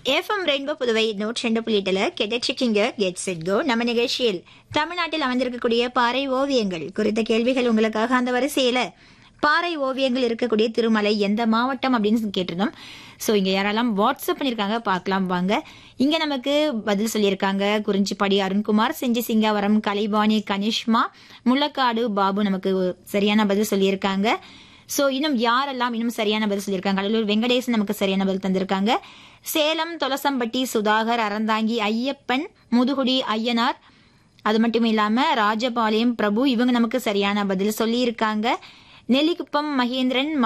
FM rainbow Puduvai நூற்றி ரெண்டு புள்ளி எட்டுல கெட்டிச்சிக்கிங்க கெட் செட் கோ நம்ம நிகழ்ச்சியில் தமிழ்நாட்டில் அமைந்திருக்கக்கூடிய பாறை ஓவியங்கள் குறித்த கேள்விகள் உங்களுக்காக அந்த வரிசையில பாறை ஓவியங்கள் இருக்கக்கூடிய திருமலை எந்த மாவட்டம் அப்படின்னு கேட்டிருந்தோம் ஸோ இங்க யாரெல்லாம் வாட்ஸ்அப் பண்ணிருக்காங்க பார்க்கலாம் வாங்க இங்க நமக்கு பதில் சொல்லியிருக்காங்க குறிஞ்சிப்பாடி அருண்குமார் செஞ்சி சிங்காவரம் கலைபாணி கனிஷ்மா முள்ளக்காடு பாபு நமக்கு சரியான பதில் சொல்லியிருக்காங்க சோ இன்னும் யாரெல்லாம் இன்னும் சரியான பதில் சொல்லியிருக்காங்க கடலூர் வெங்கடேசன் நமக்கு சரியான பதில் தந்திருக்காங்க சேலம் தொலசம்பட்டி சுதாகர் அறந்தாங்கி ஐயப்பன் முதுகுடி ஐயனார் அது மட்டும் இல்லாம ராஜபாளையம் பிரபு இவங்க நமக்கு சரியான பதில் சொல்லியிருக்காங்க நெல்லிக்குப்பம் மகேந்திரன்